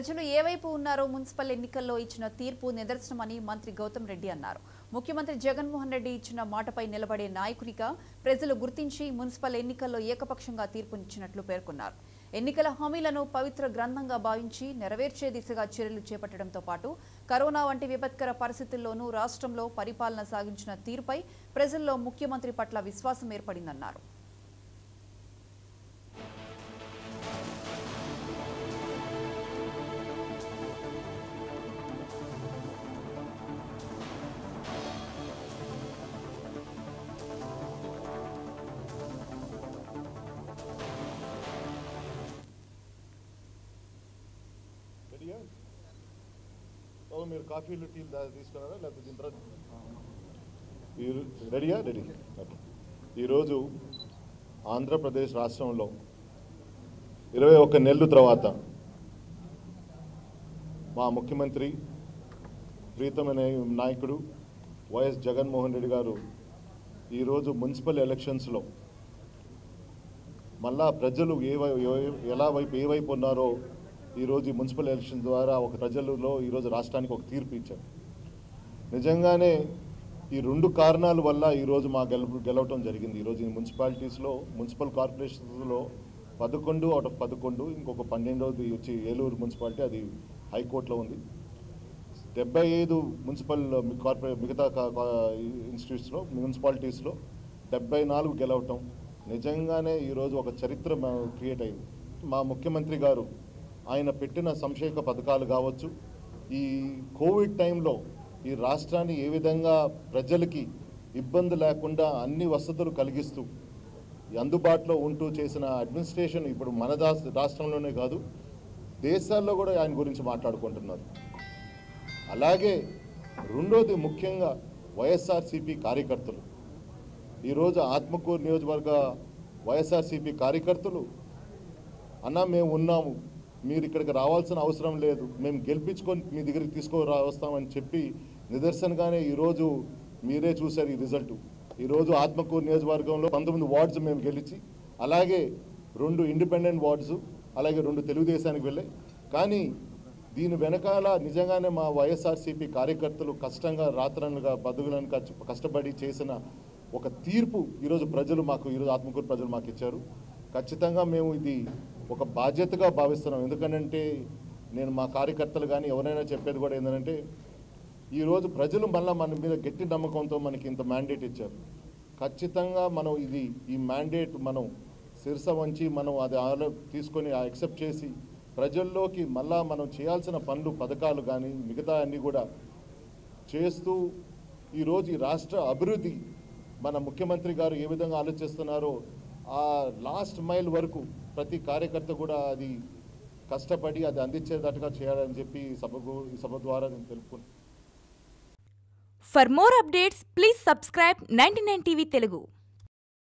ప్రజలు ఏ వైపు ఉన్నారో మున్సిపల్ ఎన్నికల్లో ఇచ్చిన తీర్పు నిదర్శనమని మంత్రి గౌతమ్ రెడ్డి అన్నారు ముఖ్యమంత్రి జగన్మోహన్ రెడ్డి ఇచ్చిన మాటపై నిలబడే నాయకునిగా ప్రజలు గుర్తించి మున్సిపల్ ఎన్నికల్లో ఏకపక్షంగా తీర్పునిచ్చినట్లు పేర్కొన్నారు ఎన్నికల హామీలను పవిత్ర గ్రంథంగా భావించి నెరవేర్చే దిశగా చర్యలు చేపట్టడంతో పాటు కరోనా వంటి విపత్కర పరిస్థితుల్లోనూ రాష్ట్రంలో పరిపాలన సాగించిన తీరుపై ప్రజల్లో ముఖ్యమంత్రి పట్ల విశ్వాసం ఏర్పడిందన్నారు రెడీయా బాబు మీరు కాఫీలు టీలు దా- తీసుకున్నారా లేకపోతే దీని తర్వాత ఈ- రెడీయా రెడీ ఓకే ఈరోజు ఆంధ్రప్రదేశ్ రాష్ట్రంలో ఇరవై ఒక్క నెలలు తర్వాత మా ముఖ్యమంత్రి ప్రీతమైన నాయకుడు వైఎస్ జగన్మోహన్ రెడ్డి గారు ఈరోజు మున్సిపల్ ఎలక్షన్స్లో మళ్ళా ప్రజలు ఏ వై- ఏ- ఎలా వైపు ఏ వైపు ఉన్నారో ఈరోజు ఈ మున్సిపల్ ఎలక్షన్ ద్వారా ఒక ప్రజలలో ఈరోజు రాష్ట్రానికి ఒక తీర్పు ఇచ్చారు నిజంగానే ఈ రెండు కారణాల వల్ల ఈరోజు మా గెల గెలవటం జరిగింది ఈరోజు ఈ మున్సిపాలిటీస్లో మున్సిపల్ కార్పొరేషన్స్లో పదకొండు అవుట్ ఆఫ్ పదకొండు ఇంకొక పన్నెండవది వచ్చి ఏలూరు మున్సిపాలిటీ అది హైకోర్టులో ఉంది డెబ్బై ఐదు మున్సిపల్ కార్పొరేట్ మిగతా కా- కా- ఇన్స్టిట్యూట్స్లో మున్సిపాలిటీస్లో డెబ్బై నాలుగు గెలవటం నిజంగానే ఈరోజు ఒక చరిత్ర క్రియేట్ అయింది మా ముఖ్యమంత్రి గారు ఆయన పెట్టిన సంక్షేమ పథకాలు కావచ్చు ఈ కోవిడ్ టైంలో ఈ రాష్ట్రాన్ని ఏ విధంగా ప్రజలకి ఇబ్బంది లేకుండా అన్ని వసతులు కలిగిస్తూ అందుబాటులో ఉంటూ చేసిన అడ్మినిస్ట్రేషన్ ఇప్పుడు మన దాస్- రాష్ట్రంలోనే కాదు దేశాల్లో కూడా ఆయన గురించి మాట్లాడుకుంటున్నారు అలాగే రెండోది ముఖ్యంగా వైఎస్ఆర్సిపి కార్యకర్తలు ఈరోజు ఆత్మకూరు నియోజకవర్గ వైఎస్ఆర్సిపి కార్యకర్తలు అన్న మేము ఉన్నాము మీరు ఇక్కడికి రావాల్సిన అవసరం లేదు మేము గెలిపించుకొని మీ దగ్గరికి తీసుకురా వస్తామని చెప్పి నిదర్శనగానే ఈరోజు మీరే చూశారు ఈ రిజల్ట్ ఈరోజు ఆత్మకూరు నియోజకవర్గంలో పంతొమ్మిది వార్డ్స్ మేము గెలిచి అలాగే రెండు ఇండిపెండెంట్ వార్డ్స్ అలాగే రెండు తెలుగుదేశానికి వెళ్ళాయి కానీ దీని వెనకాల నిజంగానే మా వైఎస్ఆర్సీపీ కార్యకర్తలు కష్టంగా రాత్రనగా బతుకులను కష్ట- కష్టపడి చేసిన ఒక తీర్పు ఈరోజు ప్రజలు మాకు ఈరోజు ఆత్మకూరు ప్రజలు మాకు ఇచ్చారు ఖచ్చితంగా మేము ఇది ఒక బాధ్యతగా భావిస్తున్నాం ఎందుకంటే నేను మా కార్యకర్తలు కానీ ఎవరైనా చెప్పేది కూడా ఏంటంటే ఈరోజు ప్రజలు మళ్ళీ మన మీద గట్టి నమ్మకంతో మనకి ఇంత మ్యాండేట్ ఇచ్చారు ఖచ్చితంగా మనం ఇది ఈ మ్యాండేట్ మనం శిరస వంచి మనం అది ఆలో తీసుకొని యాక్సెప్ట్ చేసి ప్రజల్లోకి మళ్ళా మనం చేయాల్సిన పనులు పథకాలు కానీ మిగతా అన్నీ కూడా చేస్తూ ఈరోజు ఈ రాష్ట్ర అభివృద్ధి మన ముఖ్యమంత్రి గారు ఏ విధంగా ఆలోచిస్తున్నారో ఆ లాస్ట్ మైల్ వరకు ప్రతి కార్యకర్త కూడా అది కష్టపడి అది అందించేటట్టుగా చేయాలని చెప్పి ఈ సభకు ఈ సభ ద్వారా నేను తెలుపుకుంటున్నాను For more updates, please subscribe 99 TV Telugu.